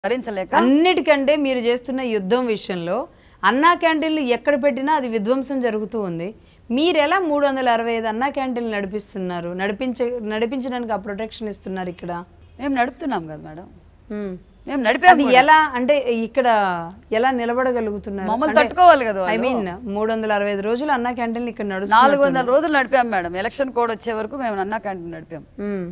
భరించలేక అన్నిటికంటే మీరు చేస్తున్న యుద్ధం విషయంలో అన్నా క్యాంటీన్లు ఎక్కడ పెట్టినా అది విధ్వంసం జరుగుతూ ఉంది మీరు ఎలా మూడు వందల అరవై ఐదు అన్నా క్యాంటీన్లు నడిపిస్తున్నారు నడిపించ నడిపించడానికి ఆ ప్రొటెక్షన్ ఇస్తున్నారు ఇక్కడ మేము నడుపుతున్నాం కదా మేడం మ్మ్. మేము నడిపాము అది ఎలా అంటే ఇక్కడ ఎలా నిలబడగలుగుతున్నారు మమ్మల్ని తట్టుకోవాలి కదా ఐ వాళ్ళు. మీన్ మూడు వందల అరవై ఐదు రోజులు అన్నా క్యాంటీన్లు ఇక్కడ నడుస్తున్నారు నాలుగు వందల రోజులు నడిపాం మేడం ఎలక్షన్ కోడ్ వచ్చే వరకు మేము అన్నా క్యాంటీన్ నడిపాం మ్మ్.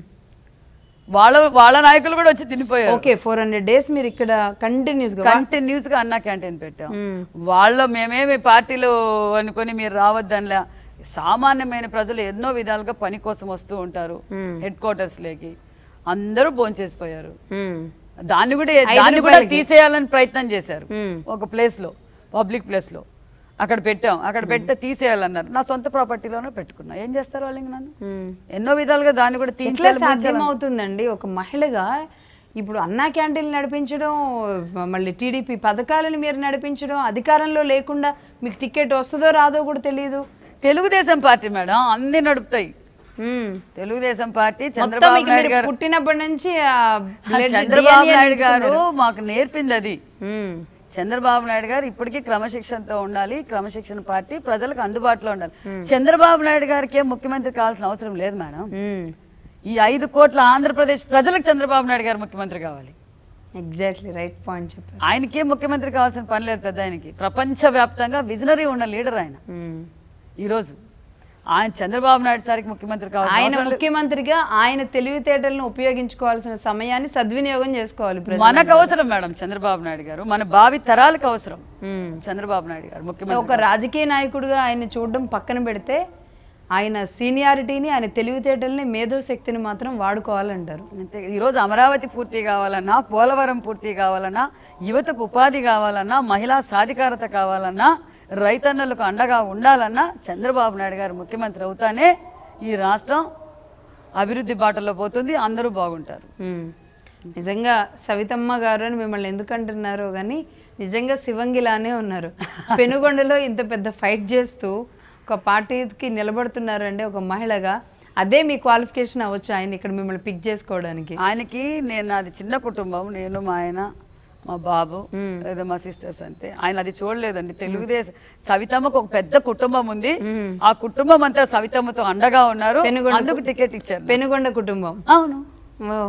వాళ్ళ వాళ్ళ నాయకులు కూడా వచ్చి తినిపోయారు ఓకే ఫోర్ హండ్రెడ్ డేస్ మీరు ఇక్కడ కంటిన్యూస్ గా కంటిన్యూస్ గా అన్నా క్యాంటీన్ పెట్టాం వాళ్ళ మేమేమి పార్టీలు అనుకొని మీరు రావద్దనిలా సామాన్యమైన ప్రజలు ఎన్నో విధాలుగా పని కోసం వస్తూ ఉంటారు హెడ్ క్వార్టర్స్ లేకి అందరూ భోంచేసిపోయారు మ్మ్. దాన్ని కూడా దాన్ని కూడా తీసేయాలని ప్రయత్నం చేశారు ఒక ప్లేస్ లో పబ్లిక్ ప్లేస్ లో అక్కడ పెట్టాం అక్కడ పెడితే తీసేయాలన్నారు నా సొంత ప్రాపర్టీలోనే పెట్టుకున్నా ఏం చేస్తారు వాళ్ళు ఇంక నన్ను మ్మ్. ఎన్నో విధాలుగా దాన్ని కూడా ఎట్లా తీసేయాలి సాధ్యం అవుతుందండి ఒక మహిళగా ఇప్పుడు అన్నా క్యాంటీన్లు నడిపించడం మళ్ళీ టీడీపీ పథకాలను మీరు నడిపించడం అధికారంలో లేకుండా మీకు టికెట్ వస్తుందో రాదో కూడా తెలియదు తెలుగుదేశం పార్టీ మేడం అన్ని నడుపుతాయి మ్మ్. తెలుగుదేశం పార్టీ మొత్తం చంద్రబాబు మీకు నాయుడు మీరు గారు పుట్టినప్పటి నుంచి ఆ blood చంద్రబాబు DNA నాయుడు గారు నింపుకున్నారు. మాకు నేర్పింది అది మ్మ్. చంద్రబాబు నాయుడు గారు ఇప్పటికీ క్రమశిక్షణతో ఉండాలి క్రమశిక్షణ పార్టీ ప్రజలకు అందుబాటులో ఉండాలి చంద్రబాబు నాయుడు గారికి ఏం ముఖ్యమంత్రి కావాల్సిన అవసరం లేదు మేడం మ్మ్. ఈ ఐదు కోట్ల ఆంధ్రప్రదేశ్ ప్రజలకు చంద్రబాబు నాయుడు గారు ముఖ్యమంత్రి కావాలి ఎగ్జాక్ట్లీ రైట్ పాయింట్ చెప్పారు ఆయనకే ముఖ్యమంత్రి కావాల్సిన పని లేదు పెద్ద ఆయనకి ప్రపంచ వ్యాప్తంగా విజనరీ ఉన్న లీడర్ ఆయన మ్మ్. ఈరోజు ఆయన చంద్రబాబు నాయుడు సారికి ముఖ్యమంత్రి కావాల్సిన ఆయన అవసరం లేదు. ముఖ్యమంత్రిగా ఆయన తెలివితేటలను ఉపయోగించుకోవాల్సిన సమయాన్ని సద్వినియోగం చేసుకోవాలి ప్రజలు మనకు అవసరం మేడం చంద్రబాబు నాయుడు గారు మన భావి తరాలకు అవసరం మ్మ్. చంద్రబాబు నాయుడు గారు ముఖ్యమంత్రి ఒక రాజకీయ నాయకుడిగా ఆయన చూడడం పక్కన పెడితే ఆయన సీనియారిటీని ఆయన తెలివితేటల్ని మేధోశక్తిని మాత్రం వాడుకోవాలంటారు అంతే ఈరోజు అమరావతి పూర్తి కావాలన్నా పోలవరం పూర్తి కావాలన్నా యువతకు ఉపాధి కావాలన్నా మహిళా సాధికారత కావాలన్నా రైతన్నులకు అండగా ఉండాలన్నా చంద్రబాబు నాయుడు గారు ముఖ్యమంత్రి అవుతానే ఈ రాష్ట్రం అభివృద్ధి బాటలో పోతుంది అందరూ బాగుంటారు మ్మ్. నిజంగా సవితమ్మ గారు అని మిమ్మల్ని ఎందుకు అంటున్నారో కానీ నిజంగా శివంగిలానే ఉన్నారు పెనుగొండలో ఇంత పెద్ద ఫైట్ చేస్తూ ఒక పార్టీకి నిలబడుతున్నారండి ఒక మహిళగా అదే మీ క్వాలిఫికేషన్ అవ్వచ్చు ఆయన ఇక్కడ మిమ్మల్ని పిక్ చేసుకోవడానికి ఆయనకి నేను నాది చిన్న కుటుంబం నేను మా ఆయన మా బాబు లేదా మా సిస్టర్స్ అంతే ఆయన అది చూడలేదండి తెలుగుదేశం సవితమ్మకు ఒక పెద్ద కుటుంబం ఉంది ఆ కుటుంబం అంతా సవితమ్మతో అండగా ఉన్నారు అందుకు టికెట్ ఇచ్చారు పెనుగొండ కుటుంబం అవును ఓ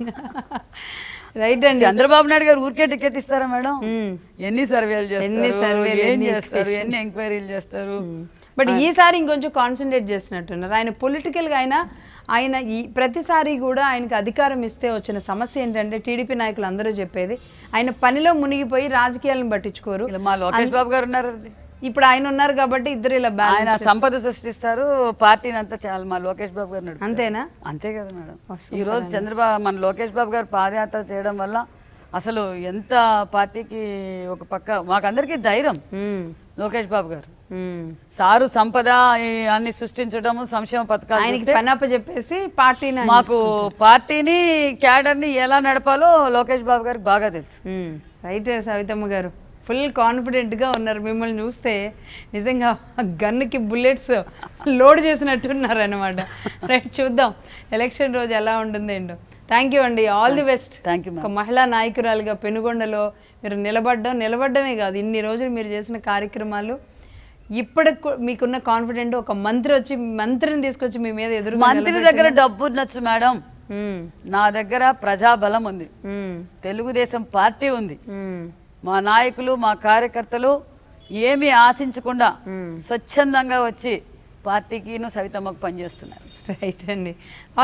రైట్ అండి చంద్రబాబు నాయుడు గారు ఊరికే టికెట్ ఇస్తారా మేడం మ్మ్. ఎన్ని సర్వేలు ఎన్ని చేస్తారు సర్వేలు, ఏం ఎన్ని చేస్తారు ఎన్ని ఎంక్వైరీలు చేస్తారు బట్ ఈసారి ఇంకొంచెం కాన్సన్ట్రేట్ చేస్తున్నట్టున్నారు ఆయన పొలిటికల్గా ఆయన ఆయన ఈ ప్రతిసారి కూడా ఆయనకు అధికారం ఇస్తే వచ్చిన సమస్య ఏంటంటే టీడీపీ నాయకులు అందరూ చెప్పేది ఆయన పనిలో మునిగిపోయి రాజకీయాలను పట్టించుకోరు ఇలా మా లోకేష్ బాబు గారు ఉన్నారు ఇప్పుడు ఆయన ఉన్నారు కాబట్టి ఇద్దరు ఇలా బ్యాలెన్స్ ఆయన సంపద సృష్టిస్తారు పార్టీని అంతా చాలా మా లోకేష్ బాబు గారు నడుపుతారు. అంతేనా అంతే కదా మేడం ఈ రోజు చంద్రబాబు మన లోకేష్ బాబు గారు పాదయాత్ర చేయడం వల్ల అసలు ఎంత పార్టీకి ఒక పక్క మాకందరికీ ధైర్యం మ్మ్. లోకేష్ బాబు గారు మ్మ్. సారు సంపద ఈ అన్ని సృష్టించడము సంక్షేమ పథకాలు ఆయనకి పని చెప్పేసి పార్టీని ఆయన మాకు పార్టీని క్యాడర్ ని ఎలా నడపాలో లోకేష్ బాబు గారికి బాగా తెలుసు మ్మ్. రైట్ సవితమ్మ గారు ఫుల్ కాన్ఫిడెంట్గా ఉన్నారు మిమ్మల్ని చూస్తే నిజంగా గన్నుకి బుల్లెట్స్ లోడ్ చేసినట్టున్నారు అనమాట రైట్ చూద్దాం ఎలక్షన్ రోజు ఎలా ఉంటుంది ఏంటో థ్యాంక్ యూ అండి all the best thank you ఒక మహిళా నాయకురాలుగా పెనుగొండలో మీరు నిలబడ్డం నిలబడ్డమే కాదు ఇన్ని రోజులు మీరు చేసిన కార్యక్రమాలు ఇప్పటికి కూ- మీకున్న కాన్ఫిడెంట్ ఒక మంత్రి వచ్చి మంత్రిని తీసుకొచ్చి మీ మీద ఎదురు మంత్రి దగ్గర డబ్బు ఉండొచ్చు మేడం నా దగ్గర ప్రజాబలం ఉంది తెలుగుదేశం పార్టీ ఉంది మా నాయకులు మా కార్యకర్తలు ఏమీ ఆశించకుండా స్వచ్ఛందంగా వచ్చి పార్టీకిను సవితమ్మకు పనిచేస్తున్నారు రైట్ అండి